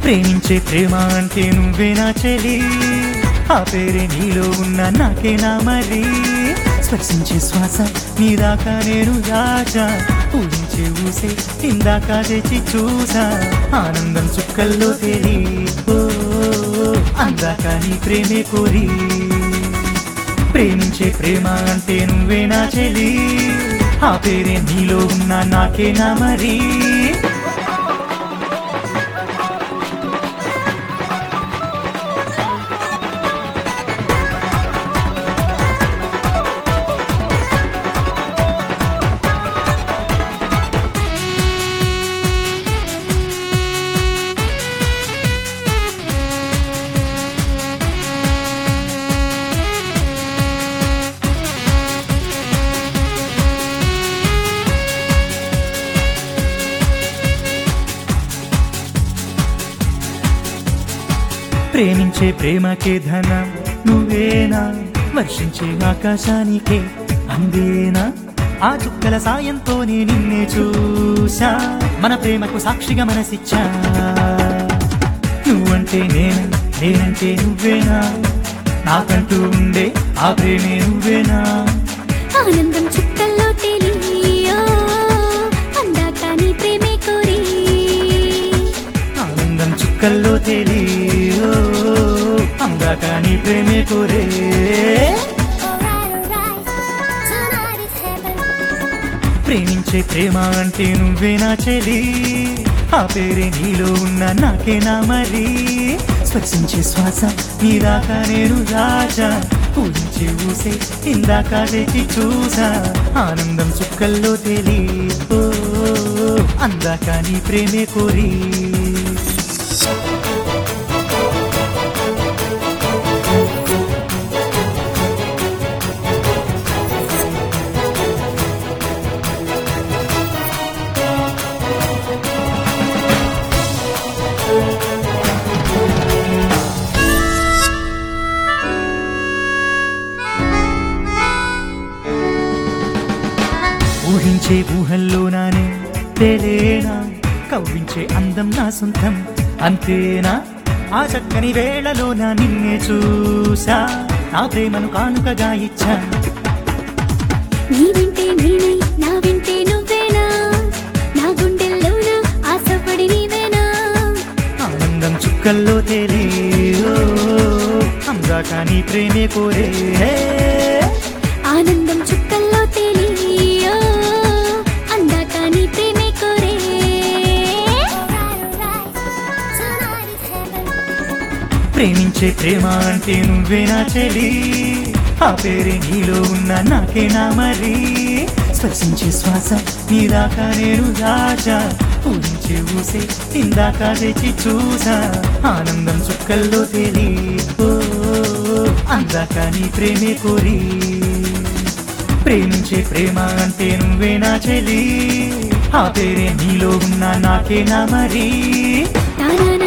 ప్రేమించే ప్రేమ అంటే నువ్వే నా చెలి ఆ పేరే నీలో ఉన్న నాకేనా మరి స్పర్శించే శ్వాస నీ దాకా నేను రాజా ఊహించే ఊసే ఇందాక తెచ్చి చూసా ఆనందం చుక్కల్లో తేలి ఓ, అందాక నీ ప్రేమే కోరి ప్రేమించే ప్రేమ అంటే నువ్వే నా చెలి ఆ పేరే నీలో ఉన్న నాకేనా మరి ప్రేమించే ప్రేమకే ధనం నువ్వేనా వర్షించే ఆకాశానికే అందేనా ఆ చుక్కల సాయంతోనే నిన్నే చూసా మన ప్రేమకు సాక్షిగా మనసిచ్చా నువ్వంటే నేను నేనంటే నువ్వేనా నాకంటూ ఉండే ఆ ప్రేమే నువ్వేనా ఆనందం చుక్కల్లో తెలియో అందాక నీ ప్రేమే కోరి ఆనందం చుక్కల్లో తెలియో అందాక నీ ప్రేమే కోరే ప్రేమించే ప్రేమ అంటే నువ్వే నా చెలి ఆ పేరే నీలో ఉన్న నాకేనా మరి స్పర్శించే శ్వాస నీ దాకా నేను రాజా ఊహించే ఊసే ఇందాక తెచ్చి చూసా ఆనందం చుక్కల్లో తేలి ఓ, అందాక నీ ప్రేమే కోరి ఊహించే ఊహల్లో నానే తేలేనా కవ్వించే అందం నా సొంతం అంతేనా ఆ చక్కని వేళలో నా నిన్నే చూసా నా ప్రేమను కానుకగా ఇచ్చా నీ వింటే నేనై నా వింటే నువ్వేనా నా గుండెల్లోన ఆశపడి నీవేనా ఆనందం చుక్కల్లో తేలి ఓ, అందాక నీ ప్రేమే కోరే ఆనందం చుక్కల్లో తెలియో అందాక నీ ప్రేమే కోరే ప్రేమించే ప్రేమ అంటే నువ్వే నా చెలి ఆ పేరే నీలో ఉన్న నాకేనా మరి స్పర్శించే శ్వాస నీ దాకా నేను రాజా ఊహించే ఊసే ఇందాక తెచ్చి చూసా ఆనందం చుక్కల్లో తేలి ఓ, అందాక నీ ప్రేమే కోరి ప్రేమించే ప్రేమ అంటే నువ్వే నా చెలి ఆ పేరే నీలో ఉన్న నాకేనా మరి తానా